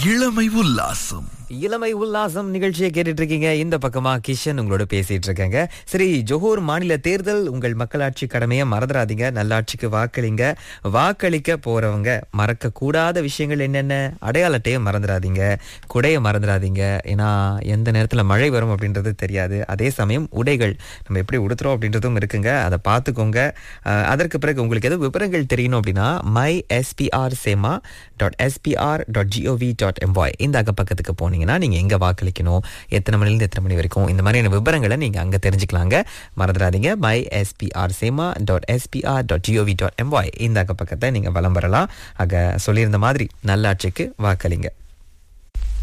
இளமை உல்லாசம் இளமை உல்லாசம் நிகழ்ச்சியை கேட்டுட்டு இருக்கீங்க இந்த பக்கமா கிஷன் உங்களோட பேசிட்டு இருக்கேங்க சரி ஜோஹூர் மாநில தேர்தல் உங்கள் மக்களாட்சி கடமையை மறந்துடாதீங்க நல்லாட்சிக்கு வாக்களிங்க வாக்களிக்க போறவங்க மறக்க கூடாத விஷயங்கள் என்னென்ன அடையாள அட்டையை மறந்துடாதீங்க குடையை மறந்துடாதீங்க ஏன்னா எந்த நேரத்துல மழை வரும் அப்படின்றது தெரியாது அதே சமயம் உடைகள் நம்ம எப்படி உடுத்துறோம் அப்படின்றதும் இருக்குங்க அதை பார்த்துக்கோங்க அஹ், அதற்கு பிறகு உங்களுக்கு எதுவும் விவரங்கள் தெரியணும் அப்படின்னா my SPR schema dot SPR dot GOV dot எம்பாய் இந்த அகப்பக்கத்துக்கு போனீங்கன்னா நீங்க எங்க வாக்களிக்கணும் எத்தனை மணிலேருந்து எத்தனை மணி வரைக்கும் இந்த மாதிரியான விவரங்களை நீங்க அங்க தெரிஞ்சுக்கலாங்க மறந்துடாதீங்க my SPR schema dot SPR dot GOV dot எம்பாய் இந்த அகப்பக்கத்தை நீங்க வலம் வரலாம் ஆக சொல்லியிருந்த மாதிரி நல்லாட்சிக்கு வாக்களிங்க